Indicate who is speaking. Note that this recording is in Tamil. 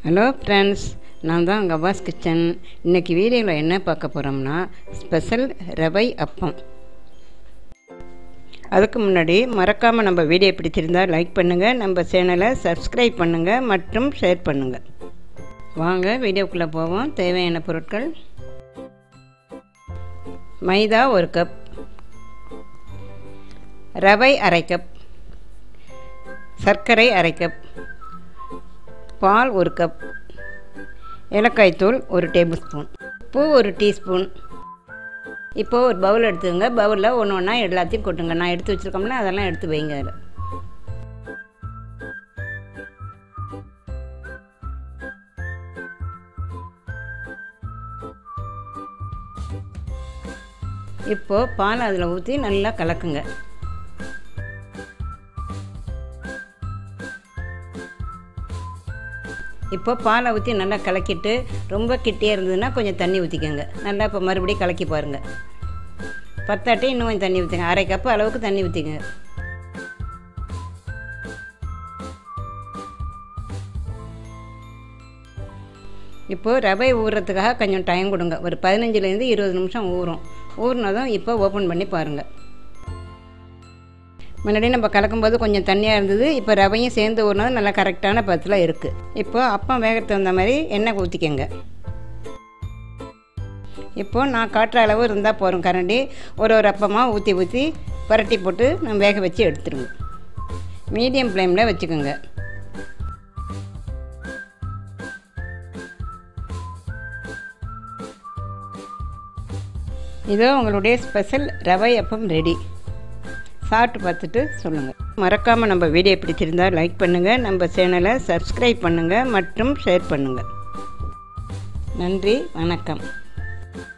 Speaker 1: ஹலோ ஃப்ரெண்ட்ஸ் நான் தான் கவாஸ் கிச்சன் இன்றைக்கி வீடியோவில் என்ன பார்க்க போகிறோம்னா ஸ்பெஷல் ரவை அப்பம் அதுக்கு முன்னாடி மறக்காமல் நம்ம வீடியோ பிடிச்சிருந்தால் லைக் பண்ணுங்கள் நம்ம சேனலை சப்ஸ்கிரைப் பண்ணுங்கள் மற்றும் ஷேர் பண்ணுங்கள் வாங்க வீடியோக்குள்ளே போவோம் தேவையான பொருட்கள் மைதா ஒரு கப் ரவை அரை கப் சர்க்கரை அரை கப் பால் ஒரு கப் ஏலக்காய் தூள் ஒரு டேபிள் ஸ்பூன் உப்பு ஒரு டீஸ்பூன் இப்போது ஒரு பவுல் எடுத்துக்கோங்க பவுலில் ஒன்று ஒன்றா எல்லாத்தையும் கொட்டுங்க நான் எடுத்து வச்சுருக்கோம்னா அதெல்லாம் எடுத்து வைங்க அதில் இப்போது பால் அதில் ஊற்றி நல்லா கலக்குங்க இப்போ பாலை ஊற்றி நல்லா கலக்கிட்டு ரொம்ப கிட்டே இருந்ததுன்னா கொஞ்சம் தண்ணி ஊற்றிக்கோங்க நல்லா இப்போ மறுபடியும் கலக்கி பாருங்கள் பத்தாட்டி இன்னும் கொஞ்சம் தண்ணி ஊற்றுங்க அரை கப்பு அளவுக்கு தண்ணி ஊற்றிக்கங்க இப்போது ரவை ஊறுறதுக்காக கொஞ்சம் டைம் கொடுங்க ஒரு பதினஞ்சுலேருந்து இருபது நிமிஷம் ஊறும் ஊறினதும் இப்போ ஓப்பன் பண்ணி பாருங்கள் முன்னாடி நம்ம கலக்கும்போது கொஞ்சம் தண்ணியாக இருந்தது இப்போ ரவையும் சேர்ந்து ஊறினது நல்லா கரெக்டான பதத்தில் இருக்குது இப்போ அப்பம் வேகிறதுக்கு தகுந்த மாதிரி எண்ணெய் ஊற்றிக்கங்க இப்போது நான் காட்டுற அளவு இருந்தால் போகிறோம் கரண்டி ஒரு ஒரு அப்பமாக ஊற்றி ஊற்றி புரட்டி போட்டு நம்ம வேக வச்சு எடுத்துருங்க மீடியம் ஃப்ளேமில் வச்சுக்கோங்க இதோ உங்களுடைய ஸ்பெஷல் ரவை அப்பம் ரெடி சாப்பிட்டு பார்த்துட்டு சொல்லுங்கள் மறக்காமல் நம்ம வீடியோ பிடிச்சிருந்தால் லைக் பண்ணுங்கள் நம்ம சேனலை சப்ஸ்கிரைப் பண்ணுங்கள் மற்றும் ஷேர் பண்ணுங்கள் நன்றி வணக்கம்